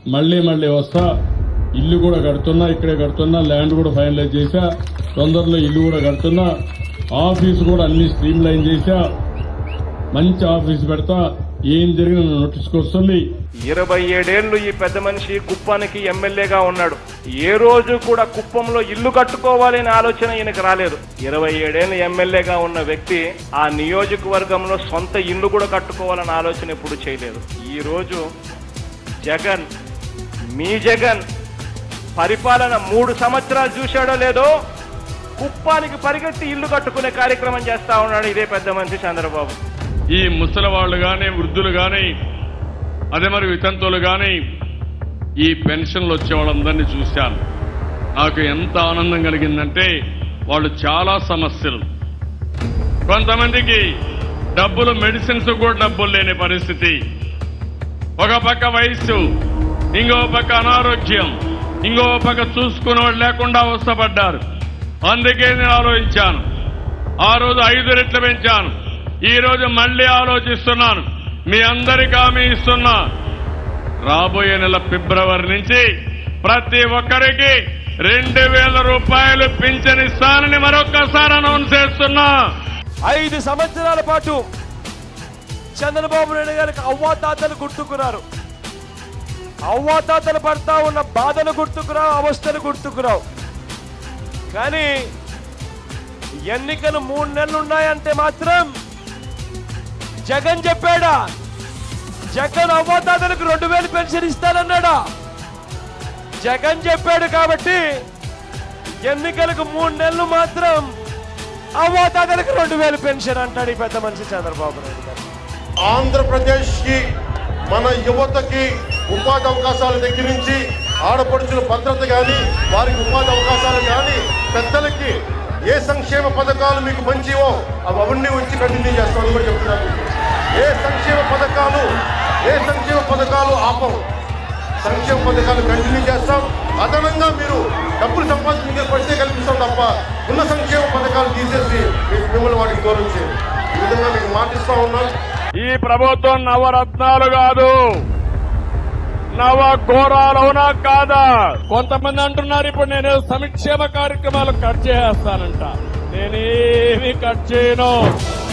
మళ్ళీ మళ్ళీ వస్తా ఇల్లు కూడా కడుతున్నా ఇక్కడే కడుతున్నా ల్యాండ్ కూడా ఫైనలైజ్ చేశా తొందరలో ఇల్లు కూడా కడుతున్నా ఆఫీస్ కూడా అన్ని స్ట్రీమ్ లైన్ చేశా మంచి ఆఫీస్ పెడతా ఏం జరిగిన నోటీస్కి వస్తుంది ఇరవై ఏడేళ్లు ఈ పెద్ద మనిషి కుప్పానికి ఎమ్మెల్యేగా ఉన్నాడు ఏ రోజు కూడా కుప్పంలో ఇల్లు కట్టుకోవాలనే ఆలోచన ఈయనకు రాలేదు ఇరవై ఏడేళ్లు ఎమ్మెల్యేగా ఉన్న వ్యక్తి ఆ నియోజకవర్గంలో సొంత ఇల్లు కూడా కట్టుకోవాలన్న ఆలోచన ఎప్పుడు చేయలేదు ఈ రోజు జగన్ మీ జగన్ పరిపాలన మూడు సంవత్సరాలు చూశాడో లేదో కుప్పానికి పరిగెత్తి ఇల్లు కట్టుకునే కార్యక్రమం చేస్తా ఉన్నాడు ఇదే పెద్ద మనిషి చంద్రబాబు ఈ ముసలి వాళ్ళు గాని వృద్ధులు గాని అదే మరి వితంతువులు గాని ఈ పెన్షన్లు వచ్చే వాళ్ళందరినీ చూశాను నాకు ఎంత ఆనందం కలిగిందంటే వాళ్ళు చాలా సమస్యలు కొంతమందికి డబ్బులు మెడిసిన్స్ కూడా డబ్బులు లేని పరిస్థితి ఒక పక్క వయస్సు ఇంకో పక్క అనారోగ్యం ఇంకో పక్క చూసుకునేవాడు లేకుండా అవస్థపడ్డారు అందుకే నేను ఆలోచించాను ఆ రోజు ఐదు రెట్లు పెంచాను ఈ రోజు మళ్ళీ ఆలోచిస్తున్నాను మీ అందరికీ హామీ ఇస్తున్నా రాబోయే నెల ఫిబ్రవరి నుంచి ప్రతి ఒక్కరికి రెండు వేల రూపాయలు పింఛనిస్తానని మరొక్కసారి అనౌన్స్ చేస్తున్నా ఐదు సంవత్సరాల పాటు చంద్రబాబు నాయుడు గారికి అవ్వాతాతలు గుర్తుకున్నారు అవ్వాతాతలు పడతా ఉన్న బాధలు గుర్తుకురావు అవస్థలు గుర్తుకురావు కానీ ఎన్నికలు మూడు నెలలు ఉన్నాయంటే మాత్రం జగన్ చెప్పాడా జగన్ అవ్వాతాతలకు రెండు వేలు పెన్షన్ ఇస్తానన్నాడా జగన్ చెప్పాడు కాబట్టి ఎన్నికలకు మూడు నెలలు మాత్రం అవ్వాతాతలకు రెండు వేలు పెన్షన్ అంటాడు ఈ పెద్ద మనిషి చంద్రబాబు నాయుడు గారు ఆంధ్రప్రదేశ్ కి మన యువతకి ఉపాధి అవకాశాల దగ్గర నుంచి ఆడపడుచుల భద్రత కానీ వారికి ఉపాధి అవకాశాలు కానీ పెద్దలకి ఏ సంక్షేమ పథకాలు మీకు మంచివో అవి అవన్నీ వచ్చి కంటిన్యూ చేస్తామని కూడా చెప్తున్నాను ఏ సంక్షేమ పథకాలు ఏ సంక్షేమ పథకాలు ఆపం సంక్షేమ పథకాలు కంటిన్యూ చేస్తాం అదనంగా మీరు డబ్బులు సంపాదించే పరిస్థితి కల్పిస్తాం తప్ప ఉన్న సంక్షేమ పథకాలు తీసేసి మీ- మిమ్మల్ని వాటికి దూరం చేయండి ఈ విధంగా మీకు మాటిస్తా ఉన్నాను ఈ ప్రభుత్వం నవరత్నాలు కాదు నవ ఘోరాలవునా కాదా కొంతమంది అంటున్నారు ఇప్పుడు నేను సంక్షేమ కార్యక్రమాలు కట్ చేసేస్తానంట నేనేమి కట్ చేయను